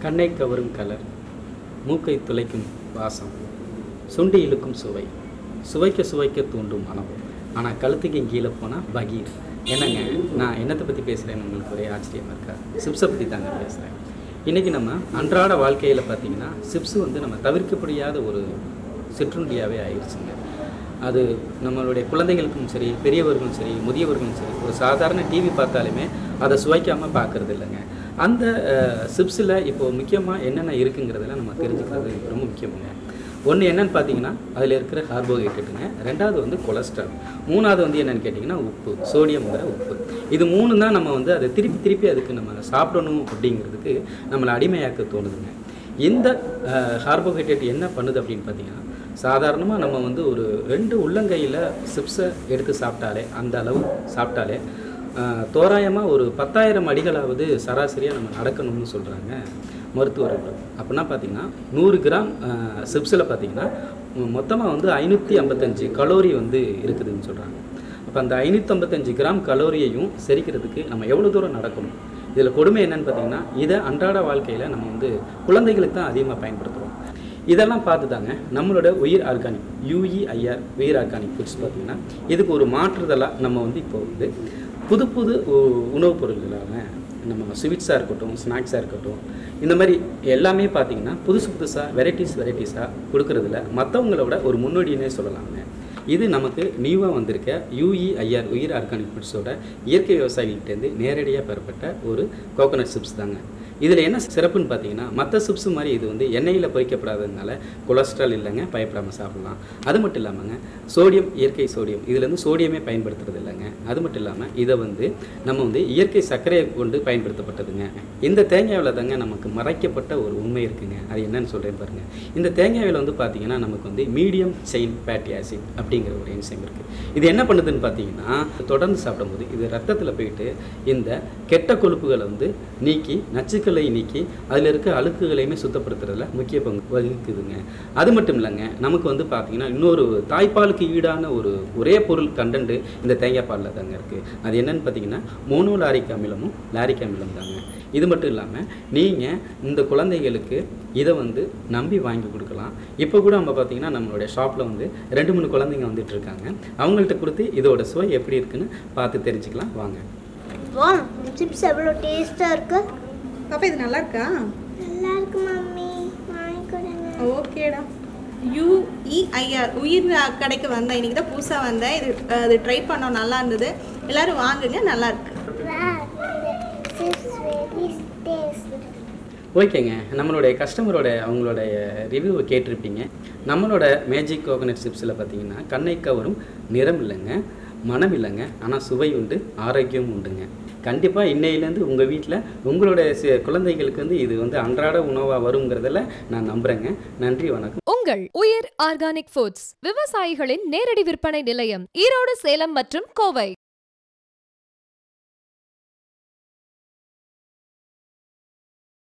கண்ணை கவரும் கலர் மூக்கை துளைக்கும் வாசம் சுண்டி இழுக்கும் சுவை சுவைக்க சுவைக்க தூண்டும் மனம் ஆனால் கழுத்துக்கு கீழே போனால் பகீர் என்னங்க நான் என்னத்தை பற்றி பேசுகிறேன்னு உங்களுக்கு ஒரே ஆச்சரியமாக இருக்கா சிப்ஸை பற்றி தாங்க பேசுகிறேன் இன்றைக்கி நம்ம அன்றாட வாழ்க்கையில் பார்த்தீங்கன்னா சிப்ஸ் வந்து நம்ம தவிர்க்க முடியாத ஒரு சிற்றுண்டியாகவே ஆயிடுச்சுங்க அது நம்மளுடைய குழந்தைகளுக்கும் சரி பெரியவர்களும் சரி முதியவர்களும் சரி ஒரு சாதாரண டிவி பார்த்தாலுமே அதை சுவைக்காமல் பார்க்கறது இல்லைங்க அந்த சிப்ஸில் இப்போ முக்கியமாக என்னென்ன இருக்குங்கிறதுல நம்ம தெரிஞ்சுக்கிறது ரொம்ப முக்கியமுங்க ஒன்று என்னன்னு பார்த்தீங்கன்னா அதில் இருக்கிற கார்போஹைட்ரேட்டுங்க ரெண்டாவது வந்து கொலஸ்ட்ரால் மூணாவது வந்து என்னன்னு கேட்டிங்கன்னா உப்பு சோடியம்ங்கிற உப்பு இது மூணு தான் நம்ம வந்து அதை திருப்பி திருப்பி அதுக்கு நம்ம சாப்பிடணும் அப்படிங்கிறதுக்கு நம்மளை அடிமையாக்க தோணுதுங்க இந்த கார்போஹைட்ரேட் என்ன பண்ணுது அப்படின்னு பார்த்தீங்கன்னா சாதாரணமாக நம்ம வந்து ஒரு ரெண்டு உள்ளங்கையில் சிப்ஸை எடுத்து சாப்பிட்டாலே அந்த அளவு சாப்பிட்டாலே தோராயமாக ஒரு பத்தாயிரம் அடிகளாவது சராசரியாக நம்ம நடக்கணும்னு சொல்கிறாங்க மருத்துவர்கள் அப்படின்னா பார்த்தீங்கன்னா நூறு கிராம் சிப்ஸில் பார்த்தீங்கன்னா மொத்தமாக வந்து ஐநூற்றி ஐம்பத்தஞ்சு கலோரி வந்து இருக்குதுன்னு சொல்கிறாங்க அப்போ அந்த ஐநூற்றம்பத்தஞ்சு கிராம் கலோரியையும் செரிக்கிறதுக்கு நம்ம எவ்வளோ தூரம் நடக்கணும் இதில் கொடுமை என்னன்னு பார்த்தீங்கன்னா இதை அன்றாட வாழ்க்கையில் நம்ம வந்து குழந்தைகளுக்கு தான் அதிகமாக பயன்படுத்துகிறோம் இதெல்லாம் பார்த்து தாங்க நம்மளோட உயிர் ஆர்கானிக் யூஇஐஆர் உயிர் ஆர்கானிக் ஃபுட்ஸ் பார்த்திங்கன்னா இதுக்கு ஒரு மாற்றுதலாக நம்ம வந்து இப்போ வந்து புது புது உ- உணவுப் பொருட்களான நம்ம ஸ்வீட்ஸாக இருக்கட்டும் ஸ்நாக்ஸாக இருக்கட்டும் இந்த மாதிரி எல்லாமே பார்த்தீங்கன்னா புதுசு புதுசாக வெரைட்டிஸ் வெரைட்டிஸாக கொடுக்கறதுல மற்றவங்களோட ஒரு முன்னோடினே சொல்லலாங்க இது நமக்கு நியூவாக வந்திருக்க யூஇஐஆர் உயிர் ஆர்கானிக் ஃபுட்ஸோட இயற்கை விவசாயிகிட்டேருந்து நேரடியாக பெறப்பட்ட ஒரு கோகோனட் சிப்ஸ் தாங்க இதில் என்ன சிறப்புன்னு பார்த்தீங்கன்னா மற்ற சிப்ஸ் மாதிரி இது வந்து எண்ணெயில் பொரிக்கப்படாததுனால கொலஸ்ட்ரால் இல்லைங்க பயப்படாமல் சாப்பிடலாம் அது மட்டும் இல்லாமங்க சோடியம் இயற்கை சோடியம் இதுலேருந்து சோடியமே பயன்படுத்துறது இல்லைங்க அது மட்டும் இல்லாமல் இதை வந்து நம்ம வந்து இயற்கை சர்க்கரையை கொண்டு பயன்படுத்தப்பட்டதுங்க இந்த தேங்காயில் தாங்க நமக்கு மறைக்கப்பட்ட ஒரு உண்மை இருக்குங்க அது என்னன்னு சொல்கிறேன் பாருங்கள் இந்த தேங்காயில் வந்து பார்த்தீங்கன்னா நமக்கு வந்து மீடியம் செயின் ஃபேட்டி ஆசிட் அப்படிங்கிற ஒரு என்சைம் இருக்குது இது என்ன பண்ணுதுன்னு பார்த்தீங்கன்னா தொடர்ந்து சாப்பிடும்போது இது ரத்தத்தில் போயிட்டு இந்த கெட்ட கொழுப்புகளை வந்து நீக்கி நச்சுக்களை நீக்கி அதில் இருக்க அழுக்குகளையுமே சுத்தப்படுத்துறதுல முக்கிய பங்கு வகிக்குதுங்க அது மட்டும் இல்லைங்க நமக்கு வந்து பார்த்தீங்கன்னா இன்னொரு தாய்ப்பாலுக்கு ஈடான ஒரு ஒரே பொருள் கண்டென்ட் இந்த தேங்காய் பாலில் தாங்க இருக்குது அது என்னன்னு பார்த்தீங்கன்னா மோனோ லாரிக் அமிலமும் லாரிக் அமிலம் தாங்க இது மட்டும் இல்லாமல் நீங்கள் இந்த குழந்தைகளுக்கு இதை வந்து நம்பி வாங்கி கொடுக்கலாம் இப்போ கூட நம்ம பார்த்தீங்கன்னா நம்மளுடைய ஷாப்பில் வந்து ரெண்டு மூணு குழந்தைங்க வந்துட்டு இருக்காங்க அவங்கள்ட்ட கொடுத்து இதோட சுவை எப்படி இருக்குன்னு பார்த்து தெரிஞ்சுக்கலாம் வாங்க வா இந்த சிப்ஸ் எவ்வளோ டேஸ்ட்டாக இருக்கு பாப்பா இது நல்லா இருக்கா நல்லா இருக்கு மம்மி வாங்கி கொடுங்க ஓகேடா யூஇஐஆர் உயிர் கடைக்கு வந்தேன் இன்னைக்கு தான் புதுசாக வந்தேன் இது அது ட்ரை பண்ணோம் நல்லா இருந்தது எல்லாரும் வாங்குங்க நல்லா இருக்கு சிப்ஸ் வெரி டேஸ்ட் ஓகேங்க நம்மளுடைய கஸ்டமரோட அவங்களுடைய ரிவ்யூவை கேட்டிருப்பீங்க நம்மளோட மேஜிக் கோகனட் சிப்ஸில் பார்த்தீங்கன்னா கண்ணை கவரும் நிறம் இல்லைங்க மனம் இல்லைங்க ஆனால் சுவை உண்டு ஆரோக்கியம் உண்டுங்க கண்டிப்பாக இன்னையிலேருந்து உங்கள் வீட்டில் உங்களோட சி- குழந்தைகளுக்கு வந்து இது வந்து அன்றாட உணவாக வருங்கிறதுல நான் நம்புகிறேங்க நன்றி வணக்கம் உங்கள் உயிர் ஆர்கானிக் ஃபுட்ஸ் விவசாயிகளின் நேரடி விற்பனை நிலையம் ஈரோடு சேலம் மற்றும் கோவை